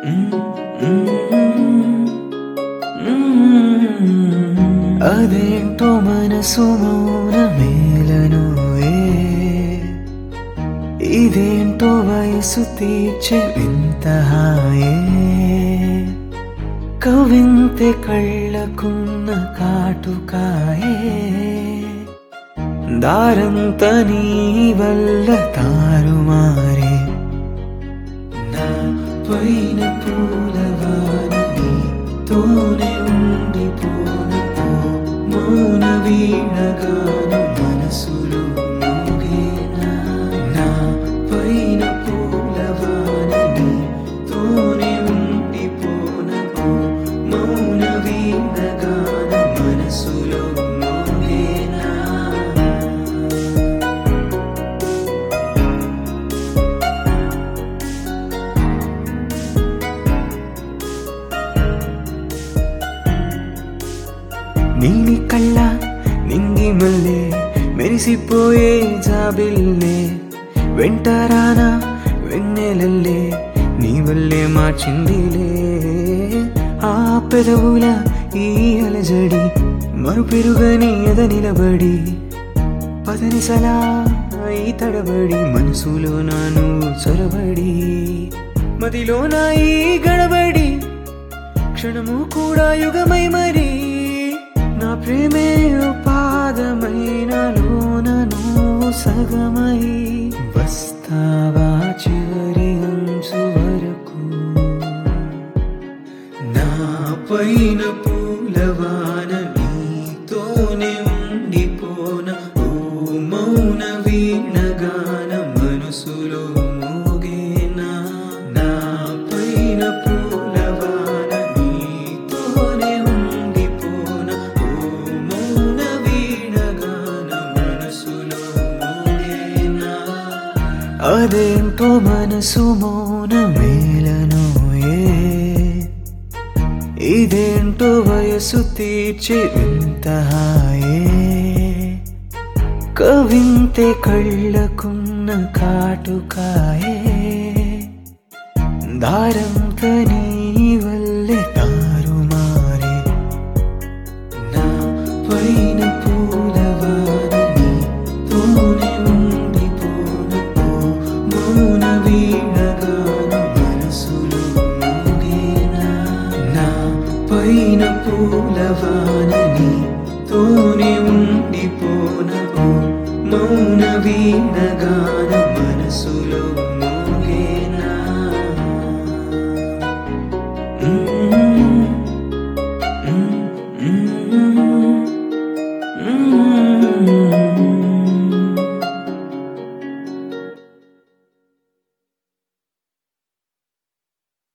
అదేంటో మనసు మౌన మేలను ఇదేంటో వయసు తీర్చే వింత హాయే కవింతే కళ్ళకున్న కాటుకాయే దారంత నీ వల్ల తారుమారే నా పైన పూలవాని తోనే ఉండిపోను పో. మౌన వీణగాను మనసులో మోగేనా నా పైన పూలవాని తోనే ఉండిపోను పో. మౌన వీణగాను మనసులో మోగేనా నీలి కళ్ళ నింగి మల్లే మెరిసిపోయే జాబిల్లే వెంటరానా వెన్నెలల్లే నీ వల్లే మార్చిందిలే ఆ పెదవుల ఈ అలజడి మరుపెరుగని ఎద నిలబడి పదనిసలా ఈ తడబడి మనసులో నాను చొరబడి మదిలో నా ఈ గడబడి క్షణము కూడా యుగమై మరి నా ప్రేమే ఓ పాదమైన లోన నువ్వు సగమై వస్తావా చివరి అంచు వరకు నా పైన పూలవాన నీతోనే ఉండిపోన ఓ మౌన వీణగాన మనసులో మోగేనా నా పైన పూలవాన నీతోనే ఉండిపోన ఓ మౌన వీణగాన మనసులో మోగేనా అదేంటో మనసు మౌన మేలను ఇదేంటో వయసు తీర్చే వింత హాయే కవింతే కళ్ళకున్న కాటుకాయే దారంత నీ వల్లే తారుమారే నా పైన పూలవాని తోనే ఉండిపోను ఓ మౌన వీణగాను మనసులో మోగేనా నా పైన పూలవానని తోనే ఉండిపోను ఓ మౌన వీణగాన మనసులో మోగేనా Mm-hmm. Mm-hmm. Mm-hmm.